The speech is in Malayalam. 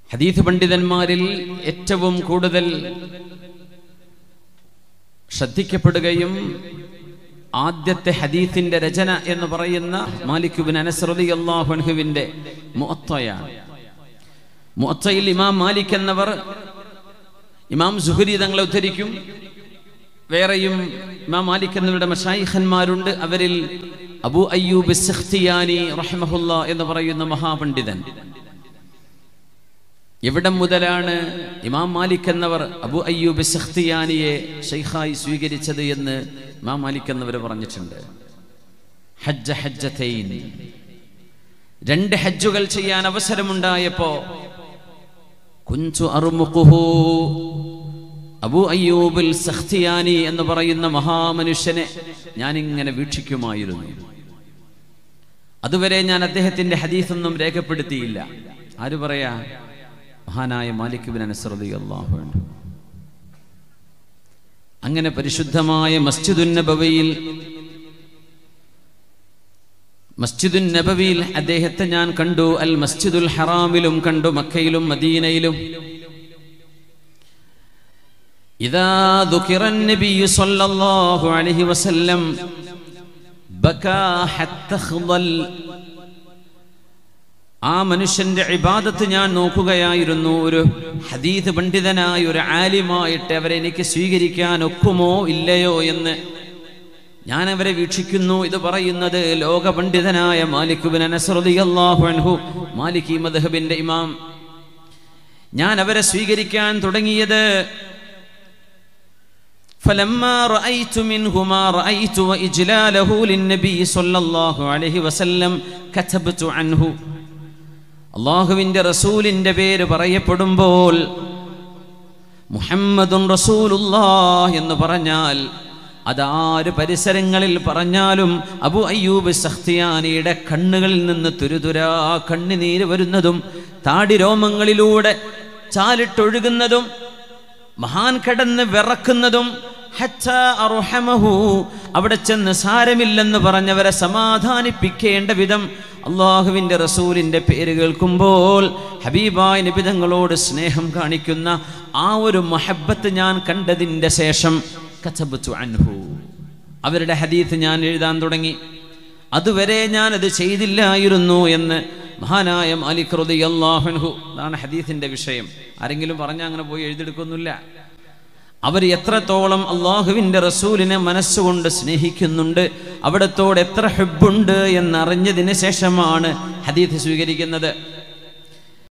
ഹദീസ് പണ്ഡിതന്മാരിൽ ഏറ്റവും കൂടുതൽ ശ്രദ്ധിക്കപ്പെടുകയും ആദ്യത്തെ ഹദീസിന്റെ രചന എന്ന് പറയുന്ന മാലിക്കുബിൻ അനസ്രതി അള്ളാഹുൻഹുവിന്റെ മുഅത്തയാണ് മുഅത്തയിൽ ഇമാം മാലിക് എന്നവർ ഇമാം സുഹരി തങ്ങളെ ഉദ്ധരിക്കും വേറെയും ഇമാം മാലിക് എന്നിവരുടെ മഷായിഖന്മാരുണ്ട് അവരിൽ അബു അയ്യൂബ് സഖ്തിയാനി റഹ്മഹുല്ല എന്ന് പറയുന്ന മഹാപണ്ഡിതൻ എവിടം മുതലാണ് ഇമാം മാലിക് എന്നവർ അബു അയ്യൂബ് സഖ്തിയാനിയെ ഷെയ്ഖായി സ്വീകരിച്ചത് എന്ന് ഇമാം മാലിക് എന്നവർ പറഞ്ഞിട്ടുണ്ട് ഹജ്ജ ഹജ്ജതൈൻ രണ്ട് ഹജ്ജുകൾ ചെയ്യാൻ അവസരമുണ്ടായപ്പോ കുഞ്ചു അറുമുഖുഹു അബു അയ്യൂബുൽ സഖ്തിയാനി എന്ന് പറയുന്ന മഹാമനുഷ്യനെ ഞാനിങ്ങനെ വീക്ഷിക്കുമായിരുന്നു അതുവരെ ഞാൻ അദ്ദേഹത്തിന്റെ ഹദീസൊന്നും രേഖപ്പെടുത്തിയില്ല ആര് പറയാ മഹാനായ മാലിക് ബിൻ അനസ്രതി അള്ളാഹു അങ്ങനെ പരിശുദ്ധമായ മസ്ജിദുൻ നബവിയിൽ മസ്ജിദുൻ നബവിയിൽ അദ്ദേഹത്തെ ഞാൻ കണ്ടു അൽ മസ്ജിദുൽ ഹറാമിലും കണ്ടു മക്കയിലും മദീനയിലും إذا ذكر النبي صلى الله عليه وسلم بكى حتى خضل ആ മനുഷ്യന്റെ ഇബാദത്ത് ഞാൻ നോക്കുകയായിരുന്നു ഒരു ഹദീദ് പണ്ഡിതനായ ഒരു ആലിമായിട്ട് അവരെ എനിക്ക് സ്വീകരിക്കാൻ ഒക്കുമോ ഇല്ലയോ എന്ന് ഞാൻ അവരെ വീക്ഷിക്കുന്നു ഇത് പറയുന്നത് ലോക പണ്ഡിതനായ മാലിക്കുബിൻ അനസ്രദിയല്ലാഹു അൻഹു മാലികി മദ്ഹബിന്റെ ഇമാം ഞാൻ അവരെ സ്വീകരിക്കാൻ തുടങ്ങിയത് فلما رأيت منه ما رأيت وإجلاله للنبي صلى الله عليه وسلم كتبت عنه അള്ളാഹുവിൻ്റെ റസൂലിൻ്റെ പേര് പറയപ്പെടുമ്പോൾ മുഹമ്മദുൻ റസൂലുല്ലാ എന്ന് പറഞ്ഞാൽ അതാര് പരിസരങ്ങളിൽ പറഞ്ഞാലും അബു അയ്യൂബ് സഖ്തിയാനിയുടെ കണ്ണുകളിൽ നിന്ന് തുരുതുരാ കണ്ണുനീര് വരുന്നതും താടിരോമങ്ങളിലൂടെ ചാലിട്ടൊഴുകുന്നതും മഹാൻ കിടന്ന് വിറക്കുന്നതും അവിടെ ചെന്ന് സാരമില്ലെന്ന് പറഞ്ഞവരെ സമാധാനിപ്പിക്കേണ്ട വിധം അള്ളാഹുവിൻ്റെ റസൂലിൻ്റെ പേര് കേൾക്കുമ്പോൾ ഹബീബായ നിബിതങ്ങളോട് സ്നേഹം കാണിക്കുന്ന ആ ഒരു മഹബത്ത് ഞാൻ കണ്ടതിൻ്റെ ശേഷം കച്ചബത്തു അൻഹു അവരുടെ ഹദീത്ത് ഞാൻ എഴുതാൻ തുടങ്ങി അതുവരെ ഞാനത് ചെയ്തില്ലായിരുന്നു എന്ന് മഹാനായ മാലിക് റതി അള്ളാഹുൻഹു അതാണ് ഹദീസിന്റെ വിഷയം ആരെങ്കിലും പറഞ്ഞാൽ അങ്ങനെ പോയി എഴുതിയെടുക്കൊന്നുമില്ല അവർ എത്രത്തോളം അള്ളാഹുവിൻ്റെ റസൂലിനെ മനസ്സുകൊണ്ട് സ്നേഹിക്കുന്നുണ്ട് അവിടത്തോട് എത്ര ഹെബുണ്ട് എന്നറിഞ്ഞതിന് ശേഷമാണ് ഹദീത്ത് സ്വീകരിക്കുന്നത്